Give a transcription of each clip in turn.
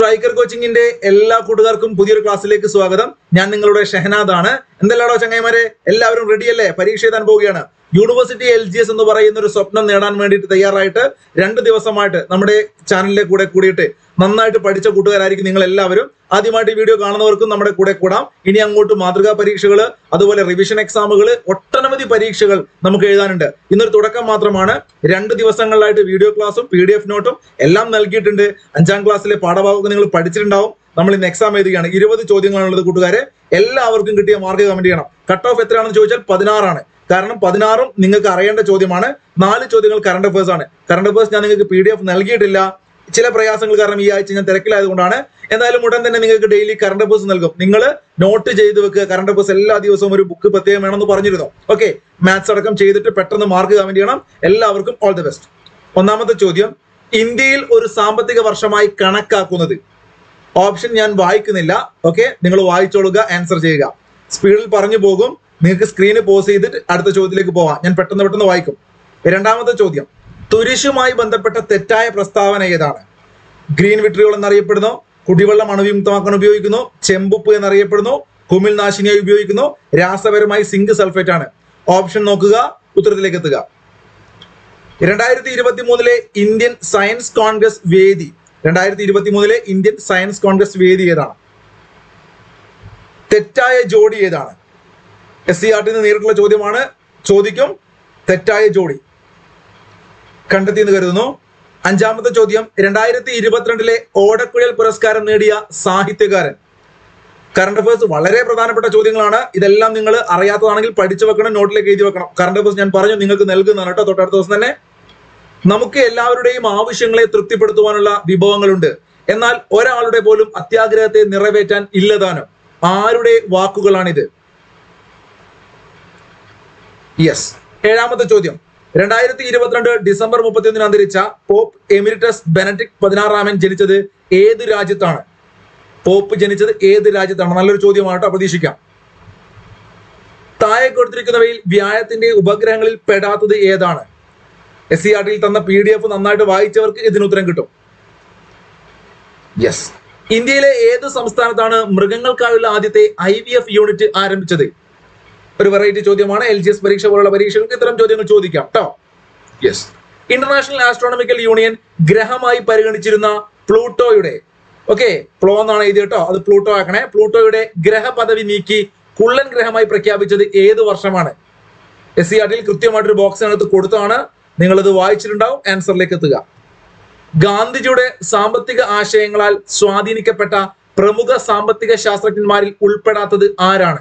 striker കോച്ചിങ്ങിന്റെ എല്ലാ കൂട്ടുകാർക്കും പുതിയൊരു ക്ലാസ്സിലേക്ക് സ്വാഗതം ഞാൻ നിങ്ങളുടെ ഷെഹനാദ് ആണ് എന്തെല്ലാടോ ചങ്ങായിമാരെ എല്ലാവരും റെഡിയല്ലേ പരീക്ഷ എഴുതാൻ പോവുകയാണ് യൂണിവേഴ്സിറ്റി എൽ ജി എസ് എന്ന് പറയുന്ന ഒരു സ്വപ്നം നേടാൻ വേണ്ടിയിട്ട് തയ്യാറായിട്ട് രണ്ട് ദിവസമായിട്ട് നമ്മുടെ ചാനലിലെ കൂടെ കൂടിയിട്ട് നന്നായിട്ട് പഠിച്ച കൂട്ടുകാരായിരിക്കും നിങ്ങൾ എല്ലാവരും ആദ്യമായിട്ട് ഈ വീഡിയോ കാണുന്നവർക്കും നമ്മുടെ കൂടെ കൂടാം ഇനി അങ്ങോട്ട് മാതൃകാ പരീക്ഷകൾ അതുപോലെ റിവിഷൻ എക്സാമുകൾ ഒട്ടനവധി പരീക്ഷകൾ നമുക്ക് എഴുതാനുണ്ട് ഇന്നൊരു തുടക്കം മാത്രമാണ് രണ്ട് ദിവസങ്ങളിലായിട്ട് വീഡിയോ ക്ലാസ്സും പി ഡി എഫ് നോട്ടും എല്ലാം നൽകിയിട്ടുണ്ട് അഞ്ചാം ക്ലാസ്സിലെ പാഠഭാഗമൊക്കെ നിങ്ങൾ പഠിച്ചിട്ടുണ്ടാവും നമ്മൾ ഇന്ന് എക്സാം എഴുതുകയാണ് ഇരുപത് ചോദ്യങ്ങളാണുള്ളത് കൂട്ടുകാരെ എല്ലാവർക്കും കിട്ടിയ മാർക്ക് കമന്റ് ചെയ്യണം കട്ട് ഓഫ് എത്രയാണെന്ന് ചോദിച്ചാൽ പതിനാറാണ് കാരണം പതിനാറും നിങ്ങൾക്ക് അറിയേണ്ട ചോദ്യമാണ് നാല് ചോദ്യങ്ങൾ കറണ്ട് അഫേഴ്സ് ആണ് കറണ്ട് അഫേഴ്സ് ഞാൻ നിങ്ങൾക്ക് പി ഡി എഫ് നൽകിയിട്ടില്ല ചില പ്രയാസങ്ങൾ കാരണം ഈ ആഴ്ച ഞാൻ തിരക്കിലായതുകൊണ്ടാണ് എന്തായാലും ഉടൻ തന്നെ നിങ്ങൾക്ക് ഡെയിലി കറണ്ട് അഫേഴ്സ് നൽകും നിങ്ങൾ നോട്ട് ചെയ്ത് വെക്കുക കറണ്ട് അഫേഴ്സ് എല്ലാ ദിവസവും ഒരു ബുക്ക് പ്രത്യേകം വേണമെന്ന് പറഞ്ഞിരുന്നു ഓക്കെ മാത്സ് അടക്കം ചെയ്തിട്ട് പെട്ടെന്ന് മാർക്ക് കമന്റ് ചെയ്യണം എല്ലാവർക്കും ഓൾ ദി ബെസ്റ്റ് ഒന്നാമത്തെ ചോദ്യം ഇന്ത്യയിൽ ഒരു സാമ്പത്തിക വർഷമായി കണക്കാക്കുന്നത് ഓപ്ഷൻ ഞാൻ വായിക്കുന്നില്ല ഓക്കെ നിങ്ങൾ വായിച്ചോളുക ആൻസർ ചെയ്യുക സ്പീഡിൽ പറഞ്ഞു പോകും നിങ്ങൾക്ക് സ്ക്രീന് പോസ് ചെയ്തിട്ട് അടുത്ത ചോദ്യത്തിലേക്ക് പോവാം ഞാൻ പെട്ടെന്ന് പെട്ടെന്ന് വായിക്കും രണ്ടാമത്തെ ചോദ്യം തുരിശുമായി ബന്ധപ്പെട്ട തെറ്റായ പ്രസ്താവന ഏതാണ് ഗ്രീൻ വിട്രിയോൾ എന്നറിയപ്പെടുന്നു കുടിവെള്ളം അണുവിമുക്തമാക്കാൻ ഉപയോഗിക്കുന്നു ചെമ്പുപ്പ് എന്നറിയപ്പെടുന്നു കുമിൾ നാശിനിയായി ഉപയോഗിക്കുന്നു രാസപരമായി സിങ്ക് സൾഫേറ്റ് ആണ് ഓപ്ഷൻ നോക്കുക ഉത്തരത്തിലേക്ക് എത്തുക രണ്ടായിരത്തി ഇരുപത്തി മൂന്നിലെ ഇന്ത്യൻ സയൻസ് കോൺഗ്രസ് വേദി രണ്ടായിരത്തി ഇരുപത്തി മൂന്നിലെ ഇന്ത്യൻ സയൻസ് കോൺഗ്രസ് വേദി ഏതാണ് തെറ്റായ ജോഡി ഏതാണ് എസ് സി ആർ ടി നേരിട്ടുള്ള ചോദ്യമാണ് ചോദിക്കും തെറ്റായ ജോഡി കണ്ടെത്തിയെന്ന് കരുതുന്നു അഞ്ചാമത്തെ ചോദ്യം രണ്ടായിരത്തി ഇരുപത്തിരണ്ടിലെ ഓടക്കുഴൽ പുരസ്കാരം നേടിയ സാഹിത്യകാരൻ കറണ്ട് അഫേഴ്സ് വളരെ പ്രധാനപ്പെട്ട ചോദ്യങ്ങളാണ് ഇതെല്ലാം നിങ്ങൾ അറിയാത്തതാണെങ്കിൽ പഠിച്ചു വെക്കണം നോട്ടിലേക്ക് എഴുതി വെക്കണം കറണ്ട് അഫേഴ്സ് ഞാൻ പറഞ്ഞു നിങ്ങൾക്ക് നൽകുന്നതാണ് കേട്ടോ തൊട്ടടുത്ത ദിവസം തന്നെ നമുക്ക് എല്ലാവരുടെയും ആവശ്യങ്ങളെ തൃപ്തിപ്പെടുത്തുവാനുള്ള വിഭവങ്ങളുണ്ട് എന്നാൽ ഒരാളുടെ പോലും അത്യാഗ്രഹത്തെ നിറവേറ്റാൻ ഇല്ലതാനും ആരുടെ വാക്കുകളാണിത് യെസ് ഏഴാമത്തെ ചോദ്യം രണ്ടായിരത്തി ഇരുപത്തിരണ്ട് ഡിസംബർ മുപ്പത്തിയൊന്നിന് അന്തരിച്ച പോപ്പ് എമിരിറ്റസ് ബെനറ്റിക് പതിനാറാമൻ ജനിച്ചത് ഏത് രാജ്യത്താണ് പോപ്പ് ജനിച്ചത് ഏത് രാജ്യത്താണ് നല്ലൊരു ചോദ്യമായിട്ട് പ്രതീക്ഷിക്കാം താഴെ കൊടുത്തിരിക്കുന്നവയിൽ വ്യാഴത്തിന്റെ ഉപഗ്രഹങ്ങളിൽ പെടാത്തത് ഏതാണ് എസ് സി ആർ ടിയിൽ തന്ന പി ഡി എഫ് നന്നായിട്ട് വായിച്ചവർക്ക് ഇതിന് ഉത്തരം കിട്ടും യെസ് ഇന്ത്യയിലെ ഏത് സംസ്ഥാനത്താണ് മൃഗങ്ങൾക്കായുള്ള ആദ്യത്തെ ഐ വി എഫ് യൂണിറ്റ് ആരംഭിച്ചത് ഒരു വെറൈറ്റി ചോദ്യമാണ് എൽ ജി എസ് പരീക്ഷ പോലുള്ള പരീക്ഷകൾക്ക് ഇത്തരം ചോദ്യങ്ങൾ ചോദിക്കാം കേട്ടോ യെസ് ഇന്റർനാഷണൽ ആസ്ട്രോണമിക്കൽ യൂണിയൻ ഗ്രഹമായി പരിഗണിച്ചിരുന്ന പ്ലൂട്ടോയുടെ ഓക്കെ പ്ലോ എന്നാണ് എഴുതി കേട്ടോ അത് പ്ലൂട്ടോ ആക്കണേ പ്ലൂട്ടോയുടെ ഗ്രഹ പദവി നീക്കി കുള്ളൻ ഗ്രഹമായി പ്രഖ്യാപിച്ചത് ഏത് വർഷമാണ് എസ് സി ആർ ടിയിൽ കൃത്യമായിട്ടൊരു ബോക്സ് അതിനകത്ത് കൊടുത്താണ് നിങ്ങളത് വായിച്ചിട്ടുണ്ടാവും ആൻസറിലേക്ക് എത്തുക ഗാന്ധിജിയുടെ സാമ്പത്തിക ആശയങ്ങളാൽ സ്വാധീനിക്കപ്പെട്ട പ്രമുഖ സാമ്പത്തിക ശാസ്ത്രജ്ഞന്മാരിൽ ഉൾപ്പെടാത്തത് ആരാണ്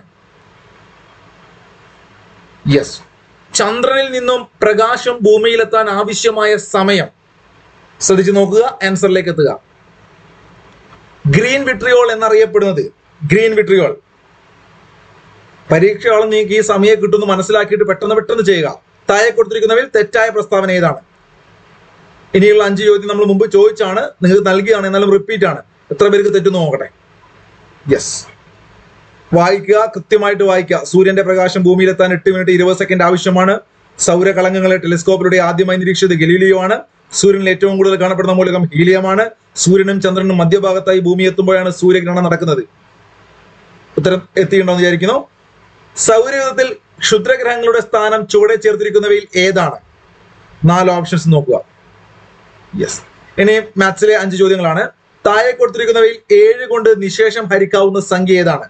യെസ് ചന്ദ്രനിൽ നിന്നും പ്രകാശം ഭൂമിയിലെത്താൻ ആവശ്യമായ സമയം ശ്രദ്ധിച്ചു നോക്കുക ആൻസറിലേക്ക് എത്തുക ഗ്രീൻ വിട്രിയോൾ എന്നറിയപ്പെടുന്നത് ഗ്രീൻ വിട്രിയോൾ പരീക്ഷയോളം നീക്കി ഈ സമയം കിട്ടുമെന്ന് മനസ്സിലാക്കിയിട്ട് പെട്ടെന്ന് പെട്ടെന്ന് ചെയ്യുക താഴെ കൊടുത്തിരിക്കുന്നവയിൽ തെറ്റായ പ്രസ്താവന ഏതാണ് ഇനിയുള്ള അഞ്ച് ചോദ്യം നമ്മൾ മുമ്പ് ചോദിച്ചാണ് നിങ്ങൾക്ക് നൽകിയാണ് എന്നാലും റിപ്പീറ്റ് ആണ് എത്ര പേർക്ക് തെറ്റുന്നു നോക്കട്ടെ യെസ് വായിക്കുക കൃത്യമായിട്ട് വായിക്കുക സൂര്യന്റെ പ്രകാശം ഭൂമിയിലെത്താൻ എട്ട് മിനിറ്റ് ഇരുപത് സെക്കൻഡ് ആവശ്യമാണ് സൗരകളങ്കങ്ങളെ ടെലിസ്കോപ്പിലൂടെ ആദ്യമായി നിരീക്ഷിച്ചത് ഗലീലിയോ ആണ് സൂര്യനിൽ ഏറ്റവും കൂടുതൽ കാണപ്പെടുന്ന മൂലകം ഹീലിയമാണ് സൂര്യനും ചന്ദ്രനും മധ്യഭാഗത്തായി ഭൂമി എത്തുമ്പോഴാണ് സൂര്യഗ്രഹണം നടക്കുന്നത് ഉത്തരം എത്തിയിട്ടുണ്ടോ എന്ന് വിചാരിക്കുന്നു സൗരയൂഥത്തിൽ ക്ഷുദ്രഗ്രഹങ്ങളുടെ സ്ഥാനം ചുവടെ ചേർത്തിരിക്കുന്നവയിൽ ഏതാണ് നാല് ഓപ്ഷൻസ് നോക്കുക യെസ് ഇനി മാത്സിലെ അഞ്ച് ചോദ്യങ്ങളാണ് താഴെ കൊടുത്തിരിക്കുന്നവയിൽ ഏഴ് കൊണ്ട് നിശേഷം ഹരിക്കാവുന്ന സംഖ്യ ഏതാണ്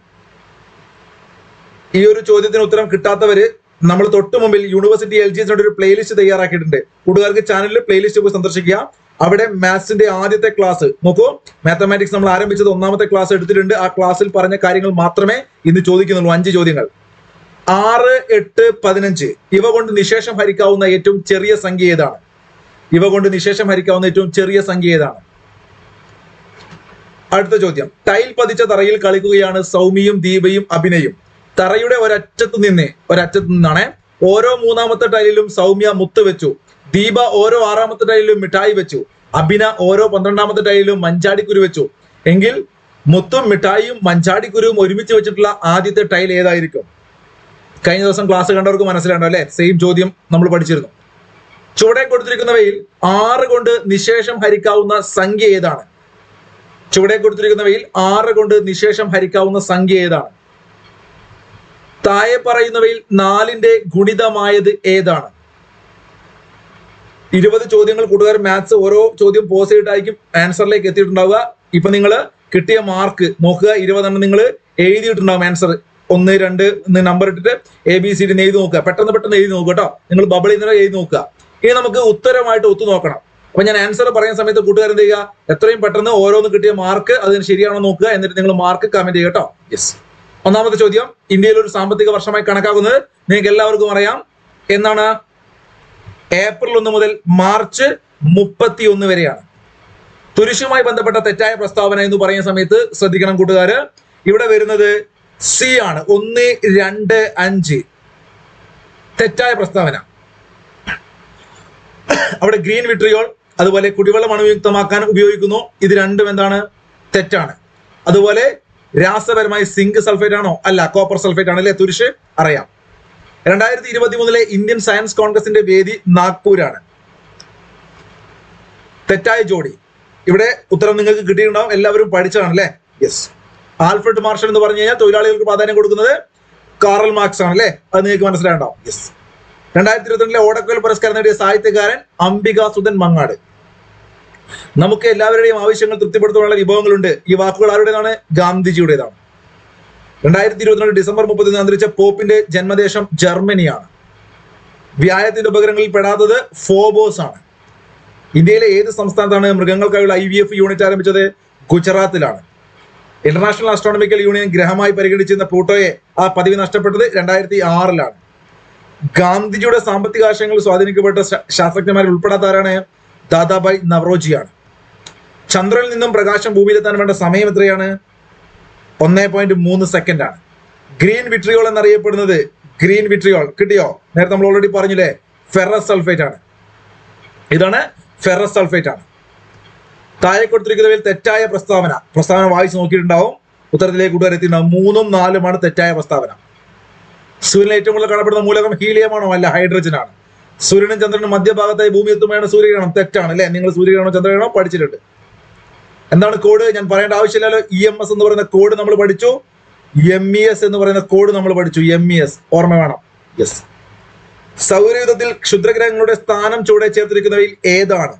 ഈ ഒരു ചോദ്യത്തിന് ഉത്തരം കിട്ടാത്തവര് നമ്മൾ തൊട്ട് മുമ്പിൽ യൂണിവേഴ്സിറ്റി എൽ ജി എസിന്റെ ഒരു പ്ലേലിസ്റ്റ് തയ്യാറാക്കിയിട്ടുണ്ട് കൂട്ടുകാർക്ക് ചാനലിൽ പ്ലേലിസ്റ്റ് പോയി സന്ദർശിക്കുക അവിടെ മാത്സിന്റെ ആദ്യത്തെ ക്ലാസ് നോക്കൂ മാത്തമാറ്റിക്സ് നമ്മൾ ആരംഭിച്ചത് ഒന്നാമത്തെ ക്ലാസ് എടുത്തിട്ടുണ്ട് ആ ക്ലാസ്സിൽ പറഞ്ഞ കാര്യങ്ങൾ മാത്രമേ ഇന്ന് ചോദിക്കുന്നുള്ളൂ അഞ്ച് ചോദ്യങ്ങൾ ആറ് എട്ട് പതിനഞ്ച് ഇവ കൊണ്ട് നിശേഷം ഹരിക്കാവുന്ന ഏറ്റവും ചെറിയ സംഖ്യ ഏതാണ് ഇവ കൊണ്ട് നിശേഷം ഹരിക്കാവുന്ന ഏറ്റവും ചെറിയ സംഖ്യ ഏതാണ് അടുത്ത ചോദ്യം ടൈൽ പതിച്ച തറയിൽ കളിക്കുകയാണ് സൗമ്യയും ദീപയും അഭിനയും തറയുടെ ഒരറ്റത്ത് നിന്ന് ഒരറ്റത്ത് നിന്നാണ് ഓരോ മൂന്നാമത്തെ ടൈലിലും സൗമ്യ മുത്ത് വെച്ചു ദീപ ഓരോ ആറാമത്തെ ടൈലിലും മിഠായി വെച്ചു അഭിന ഓരോ പന്ത്രണ്ടാമത്തെ ടൈലിലും മഞ്ചാടിക്കുരു വെച്ചു എങ്കിൽ മുത്തും മിഠായിയും മഞ്ചാടിക്കുരുവും ഒരുമിച്ച് വെച്ചിട്ടുള്ള ആദ്യത്തെ ടൈൽ ഏതായിരിക്കും കഴിഞ്ഞ ദിവസം ക്ലാസ് കണ്ടവർക്ക് മനസ്സിലാണ്ടോ അല്ലെ സെയിം ചോദ്യം നമ്മൾ പഠിച്ചിരുന്നു ചുവടെ കൊടുത്തിരിക്കുന്നവയിൽ ആറ് കൊണ്ട് നിശേഷം ഹരിക്കാവുന്ന സംഖ്യ ഏതാണ് ചുവടെ കൊടുത്തിരിക്കുന്നവയിൽ ആറ് കൊണ്ട് നിശേഷം ഹരിക്കാവുന്ന സംഖ്യ ഏതാണ് താഴെ പറയുന്നവയിൽ നാലിന്റെ ഗുണിതമായത് ഏതാണ് ഇരുപത് ചോദ്യങ്ങൾ കൂട്ടുകാർ മാത്സ് ഓരോ ചോദ്യം പോസ് ചെയ്തിട്ടായിരിക്കും ആൻസറിലേക്ക് എത്തിയിട്ടുണ്ടാവുക ഇപ്പൊ നിങ്ങൾ കിട്ടിയ മാർക്ക് നോക്കുക ഇരുപതെണ്ണം നിങ്ങൾ എഴുതിയിട്ടുണ്ടാവും ആൻസർ ഒന്ന് രണ്ട് എന്ന് നമ്പർ ഇട്ടിട്ട് എ ബി സി ഡി എഴുതി നോക്കുക പെട്ടെന്ന് പെട്ടെന്ന് എഴുതി നോക്കുക കേട്ടോ നിങ്ങൾ ബബിളിൽ നിന്ന് എഴുതി നോക്കുക ഇനി നമുക്ക് ഉത്തരമായിട്ട് ഒത്തു നോക്കണം അപ്പൊ ഞാൻ ആൻസർ പറയുന്ന സമയത്ത് കൂട്ടുകാർ എന്ത് ചെയ്യുക എത്രയും പെട്ടെന്ന് ഓരോന്ന് കിട്ടിയ മാർക്ക് അതിന് ശരിയാണോ നോക്കുക എന്നിട്ട് നിങ്ങൾ മാർക്ക് കമന്റ് ചെയ്യുക കേട്ടോ യെസ് ഒന്നാമത്തെ ചോദ്യം ഇന്ത്യയിൽ ഒരു സാമ്പത്തിക വർഷമായി കണക്കാക്കുന്നത് നിങ്ങൾക്ക് എല്ലാവർക്കും അറിയാം എന്നാണ് ഏപ്രിൽ ഒന്ന് മുതൽ മാർച്ച് മുപ്പത്തി ഒന്ന് വരെയാണ് തുരിശുമായി ബന്ധപ്പെട്ട തെറ്റായ പ്രസ്താവന എന്ന് പറയുന്ന സമയത്ത് ശ്രദ്ധിക്കണം കൂട്ടുകാര് ഇവിടെ വരുന്നത് സി ആണ് ഒന്ന് രണ്ട് അഞ്ച് തെറ്റായ പ്രസ്താവന അവിടെ ഗ്രീൻ വിട്രിയോൾ അതുപോലെ കുടിവെള്ളം അണുയുക്തമാക്കാൻ ഉപയോഗിക്കുന്നു ഇത് രണ്ടും എന്താണ് തെറ്റാണ് അതുപോലെ രാസപരമായി സിങ്ക് സൾഫേറ്റ് ആണോ അല്ല കോപ്പർ സൾഫേറ്റ് ആണ് അല്ലെ തുരിശ് അറിയാം രണ്ടായിരത്തി ഇരുപത്തി മൂന്നിലെ ഇന്ത്യൻ സയൻസ് കോൺഗ്രസിന്റെ വേദി നാഗ്പൂരാണ് തെറ്റായ ജോഡി ഇവിടെ ഉത്തരം നിങ്ങൾക്ക് കിട്ടിയിട്ടുണ്ടാവും എല്ലാവരും പഠിച്ചതാണ് അല്ലേ യെസ് ആൽഫ്രഡ് മാർഷൽ എന്ന് പറഞ്ഞു കഴിഞ്ഞാൽ തൊഴിലാളികൾക്ക് പ്രാധാന്യം കൊടുക്കുന്നത് കാറൽ മാർക്സ് ആണ് അല്ലേ അത് നിങ്ങൾക്ക് മനസ്സിലായിട്ടുണ്ടാവും യെസ് രണ്ടായിരത്തി ഇരുപത്തിരണ്ടിലെ ഓടക്കുവൽ പുരസ്കാരം നേടിയ സാഹിത്യകാരൻ അംബിക സുധൻ മങ്ങാട് നമുക്ക് എല്ലാവരുടെയും ആവശ്യങ്ങൾ തൃപ്തിപ്പെടുത്താനുള്ള വിഭവങ്ങളുണ്ട് ഈ വാക്കുകൾ ആരുടേതാണ് ഗാന്ധിജിയുടേതാണ് രണ്ടായിരത്തി ഇരുപത്തിരണ്ട് ഡിസംബർ മുപ്പത്തിയൊന്ന് അന്തരിച്ച പോപ്പിന്റെ ജന്മദേശം ജർമ്മനിയാണ് വ്യായത്തിന്റെ ഉപകരണങ്ങളിൽ പെടാത്തത് ഫോബോസ് ആണ് ഇന്ത്യയിലെ ഏത് സംസ്ഥാനത്താണ് മൃഗങ്ങൾക്കായുള്ള ഐ വി എഫ് യൂണിറ്റ് ആരംഭിച്ചത് ഗുജറാത്തിലാണ് ഇന്റർനാഷണൽ ആസ്ട്രോണമിക്കൽ യൂണിയൻ ഗ്രഹമായി പരിഗണിച്ചിരുന്ന പ്ലൂട്ടോയെ ആ പദവി നഷ്ടപ്പെട്ടത് രണ്ടായിരത്തി ആറിലാണ് ഗാന്ധിജിയുടെ സാമ്പത്തിക ആശയങ്ങൾ സ്വാധീനിക്കപ്പെട്ട ശാ- ശാസ്ത്രജ്ഞന്മാരിൽ ഉൾപ്പെടാത്ത ആരാണ് ദാദാബായ് നവറോജിയാണ് ചന്ദ്രനിൽ നിന്നും പ്രകാശം ഭൂമിയിലെത്താൻ വേണ്ട സമയം എത്രയാണ് ഒന്നേ പോയിന്റ് മൂന്ന് സെക്കൻഡ് ആണ് ഗ്രീൻ വിട്രിയോൾ എന്നറിയപ്പെടുന്നത് ഗ്രീൻ വിട്രിയോൾ കിട്ടിയോ നേരത്തെ നമ്മൾ ഓൾറെഡി പറഞ്ഞില്ലേ ഫെറസ് സൾഫേറ്റ് ആണ് ഇതാണ് ഫെറസ് സൾഫേറ്റ് ആണ് താഴെ കൊടുത്തിരിക്കുന്നവയിൽ തെറ്റായ പ്രസ്താവന പ്രസ്താവന വായിച്ച് നോക്കിയിട്ടുണ്ടാവും ഉത്തരത്തിലേക്ക് കൂട്ടുകാർ എത്തിയിട്ടുണ്ടാവും മൂന്നും നാലുമാണ് തെറ്റായ പ്രസ്താവന സൂര്യനിൽ ഏറ്റവും കൂടുതൽ കാണപ്പെടുന്ന മൂലകം ഹീലിയമാണോ അല്ല ഹൈഡ്രജൻ ആണ് സൂര്യനും ചന്ദ്രനും മധ്യഭാഗത്തായി ഭൂമി എത്തുമ്പോഴാണ് സൂര്യഗ്രഹണം തെറ്റാണ് അല്ലെ നിങ്ങൾ സൂര്യഗ്രഹണോ ചന്ദ്രഗ്രഹണോ പഠിച്ചിട്ടുണ്ട് എന്താണ് കോഡ് ഞാൻ പറയേണ്ട ആവശ്യമില്ലല്ലോ ഇ എം എസ് എന്ന് പറയുന്ന കോഡ് നമ്മൾ പഠിച്ചു എം ഇ എസ് എന്ന് പറയുന്ന കോഡ് നമ്മൾ പഠിച്ചു എം ഇ എസ് ഓർമ്മ വേണം യെസ് സൗരയുധത്തിൽ ക്ഷുദ്രഗ്രഹങ്ങളുടെ സ്ഥാനം ചുവടെ ചേർത്തിരിക്കുന്നവയിൽ ഏതാണ്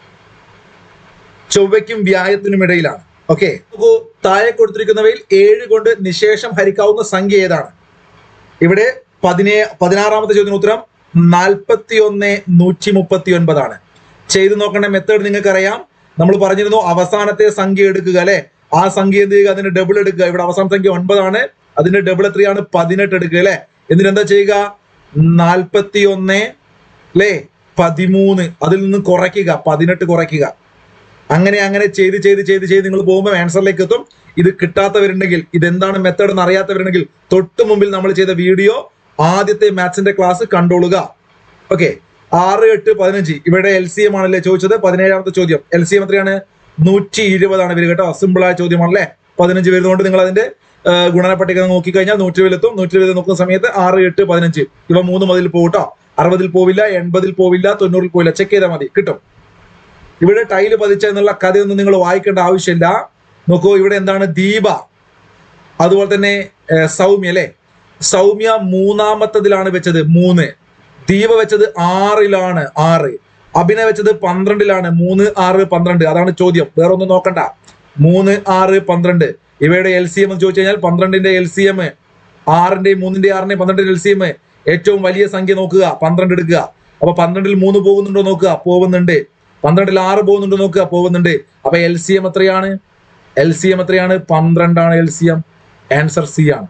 ചൊവ്വയ്ക്കും വ്യായത്തിനും ഇടയിലാണ് ഓക്കെ നോക്കൂ താഴെ കൊടുത്തിരിക്കുന്നവയിൽ ഏഴ് കൊണ്ട് നിശേഷം ഹരിക്കാവുന്ന സംഖ്യ ഏതാണ് ഇവിടെ പതിനേ പതിനാറാമത്തെ ചോദ്യത്തിന് ഉത്തരം നാൽപ്പത്തി ഒന്ന് നൂറ്റി മുപ്പത്തി ഒൻപതാണ് ചെയ്തു നോക്കേണ്ട മെത്തേഡ് നിങ്ങൾക്കറിയാം നമ്മൾ പറഞ്ഞിരുന്നു അവസാനത്തെ സംഖ്യ എടുക്കുക അല്ലെ ആ സംഖ്യ എന്ത് ചെയ്യുക അതിന്റെ ഡബിൾ എടുക്കുക ഇവിടെ അവസാന സംഖ്യ ഒൻപതാണ് അതിന്റെ ഡബിൾ എത്രയാണ് പതിനെട്ട് എടുക്കുക അല്ലെ എന്നിട്ട് എന്താ ചെയ്യുക നാൽപ്പത്തി ഒന്ന് അല്ലേ പതിമൂന്ന് അതിൽ നിന്ന് കുറയ്ക്കുക പതിനെട്ട് കുറയ്ക്കുക അങ്ങനെ അങ്ങനെ ചെയ്ത് ചെയ്ത് ചെയ്ത് ചെയ്ത് നിങ്ങൾ പോകുമ്പോൾ ആൻസറിലേക്ക് എത്തും ഇത് കിട്ടാത്തവരുണ്ടെങ്കിൽ ഇതെന്താണ് മെത്തേഡ് എന്ന് അറിയാത്തവരുണ്ടെങ്കിൽ തൊട്ട് മുമ്പിൽ നമ്മൾ ചെയ്ത വീഡിയോ ആദ്യത്തെ മാത്സിന്റെ ക്ലാസ് കണ്ടോളുക ഓക്കെ ആറ് എട്ട് പതിനഞ്ച് ഇവിടെ എൽ സി എം ആണല്ലേ ചോദിച്ചത് പതിനേഴാമത്തെ ചോദ്യം എൽ സി എം എത്രയാണ് നൂറ്റി ഇരുപതാണ് വരിക കേട്ടോ സിമ്പിൾ ആയ ചോദ്യമാണല്ലേ പതിനഞ്ച് വരുന്നതുകൊണ്ട് നിങ്ങൾ അതിന്റെ ആ, ഗുണന പട്ടിക നോക്കിക്കഴിഞ്ഞാൽ നൂറ്റി ഇരുപതിലെത്തും നൂറ്റി ഇരുപത് നോക്കുന്ന സമയത്ത് ആറ് എട്ട് പതിനഞ്ച് ഇവ മൂന്ന് മുതൽ പോകും കേട്ടോ അറുപതിൽ പോവില്ല എൺപതിൽ പോവില്ല തൊണ്ണൂറിൽ പോവില്ല ചെക്ക് ചെയ്താൽ മതി കിട്ടും ഇവിടെ ടൈല് പതിച്ച എന്നുള്ള കഥയൊന്നും നിങ്ങൾ വായിക്കേണ്ട ആവശ്യമില്ല നോക്കൂ ഇവിടെ എന്താണ് ദീപ അതുപോലെ തന്നെ ഏർ, സൗമ്യ അല്ലെ സൗമ്യ മൂന്നാമത്തതിലാണ് വെച്ചത് മൂന്ന് ദീപ വെച്ചത് ആറിലാണ് ആറ് അഭിനയ വെച്ചത് പന്ത്രണ്ടിലാണ് മൂന്ന് ആറ് പന്ത്രണ്ട് അതാണ് ചോദ്യം വേറെ ഒന്നും നോക്കണ്ട മൂന്ന് ആറ് പന്ത്രണ്ട് ഇവയുടെ എൽ സി എം എന്ന് ചോദിച്ചു കഴിഞ്ഞാൽ പന്ത്രണ്ടിന്റെ എൽ സി എം ആറിന്റെയും മൂന്നിന്റെ ആറിന്റെയും പന്ത്രണ്ടിന്റെ എൽ സി എം ഏറ്റവും വലിയ സംഖ്യ നോക്കുക പന്ത്രണ്ട് എടുക്കുക അപ്പൊ പന്ത്രണ്ടിൽ മൂന്ന് പോകുന്നുണ്ടോ നോക്കുക പോകുന്നുണ്ട് പന്ത്രണ്ടിൽ ആറ് പോകുന്നുണ്ടോ നോക്കുക പോകുന്നുണ്ട് അപ്പൊ എൽ സി എം എത്രയാണ് എൽ സി എം എത്രയാണ് പന്ത്രണ്ടാണ് L C M answer C ആണ്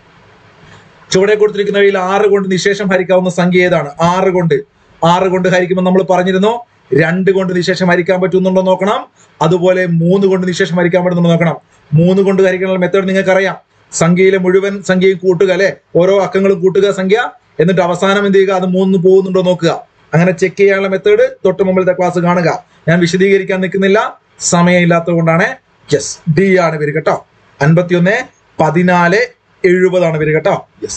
ചുവടെ കൊടുത്തിരിക്കുന്നവയിൽ ആറ് കൊണ്ട് നിശേഷം ഹരിക്കാവുന്ന സംഖ്യ ഏതാണ് ആറ് കൊണ്ട് ആറ് കൊണ്ട് ഹരിക്കുമ്പോൾ നമ്മൾ പറഞ്ഞിരുന്നു രണ്ട് കൊണ്ട് നിശേഷം ഹരിക്കാൻ പറ്റുന്നുണ്ടോ നോക്കണം അതുപോലെ മൂന്ന് കൊണ്ട് നിശേഷം ഹരിക്കാൻ പറ്റുന്നുണ്ടോ നോക്കണം മൂന്ന് കൊണ്ട് ഹരിക്കാനുള്ള മെത്തേഡ് നിങ്ങൾക്ക് അറിയാം സംഖ്യയിലെ മുഴുവൻ സംഖ്യയും കൂട്ടുക അല്ലെ ഓരോ അക്കങ്ങളും കൂട്ടുക സംഖ്യ എന്നിട്ട് അവസാനം എന്ത് ചെയ്യുക അത് മൂന്ന് പോകുന്നുണ്ടോ നോക്കുക അങ്ങനെ ചെക്ക് ചെയ്യാനുള്ള മെത്തേഡ് തൊട്ട് മുമ്പിലത്തെ ക്ലാസ് കാണുക ഞാൻ വിശദീകരിക്കാൻ നിൽക്കുന്നില്ല സമയമില്ലാത്തത് കൊണ്ടാണ് യെസ് ഡി ആണ് വരിക കേട്ടോ അൻപത്തിയൊന്ന് പതിനാല് എഴുപതാണ് വരിക കേട്ടോ യെസ്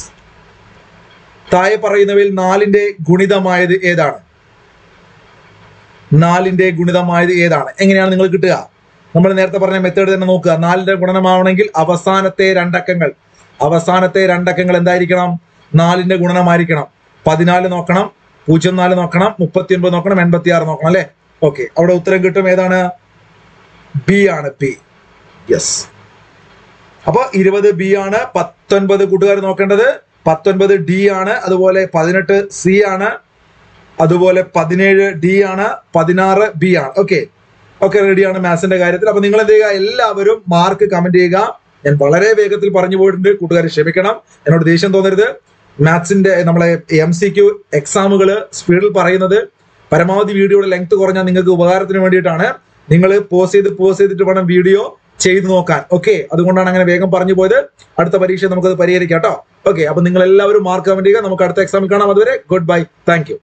താഴെ പറയുന്നവയിൽ നാലിന്റെ ഗുണിതമായത് ഏതാണ് നാലിന്റെ ഗുണിതമായത് ഏതാണ് എങ്ങനെയാണ് നിങ്ങൾ കിട്ടുക നമ്മൾ നേരത്തെ പറഞ്ഞ മെത്തേഡ് തന്നെ നോക്കുക നാലിന്റെ ഗുണനമാവണമെങ്കിൽ അവസാനത്തെ രണ്ടക്കങ്ങൾ അവസാനത്തെ രണ്ടക്കങ്ങൾ എന്തായിരിക്കണം നാലിന്റെ ഗുണനമായിരിക്കണം പതിനാല് നോക്കണം പൂജ്യം നാല് നോക്കണം മുപ്പത്തി ഒൻപത് നോക്കണം എൺപത്തി ആറ് നോക്കണം അല്ലെ ഓക്കെ അവിടെ ഉത്തരം കിട്ടും ഏതാണ് ബി ആണ് പി യെസ് അപ്പൊ ഇരുപത് ബി ആണ് പത്തൊൻപത് കൂട്ടുകാർ നോക്കേണ്ടത് പത്തൊൻപത് ഡി ആണ് അതുപോലെ പതിനെട്ട് സി ആണ് അതുപോലെ പതിനേഴ് ഡി ആണ് പതിനാറ് ബി ആണ് ഓക്കെ ഓക്കെ റെഡിയാണ് മാത്സിന്റെ കാര്യത്തിൽ അപ്പൊ നിങ്ങൾ എന്ത് ചെയ്യുക എല്ലാവരും മാർക്ക് കമന്റ് ചെയ്യുക ഞാൻ വളരെ വേഗത്തിൽ പറഞ്ഞു പോയിട്ടുണ്ട് കൂട്ടുകാർ ക്ഷമിക്കണം എന്നോട് ദേഷ്യം തോന്നരുത് മാത്സിന്റെ നമ്മളെ എം സി ക്യു എക്സാമുകൾ സ്പീഡിൽ പറയുന്നത് പരമാവധി വീഡിയോയുടെ ലെങ്ത് കുറഞ്ഞാൽ നിങ്ങൾക്ക് ഉപകാരത്തിന് വേണ്ടിയിട്ടാണ് നിങ്ങൾ പോസ് ചെയ്ത് പോസ് ചെയ്തിട്ട് വേണം വീഡിയോ ചെയ്തു നോക്കാൻ ഓക്കെ അതുകൊണ്ടാണ് അങ്ങനെ വേഗം പറഞ്ഞു പോയത് അടുത്ത പരീക്ഷ നമുക്കത് പരിഹരിക്കാം കേട്ടോ ഓക്കെ അപ്പൊ നിങ്ങൾ എല്ലാവരും മാർക്ക് കമന്റ് ചെയ്യുക നമുക്ക് അടുത്ത എക്സാമിൽ കാണാം അതുവരെ ഗുഡ് ബൈ താങ്ക്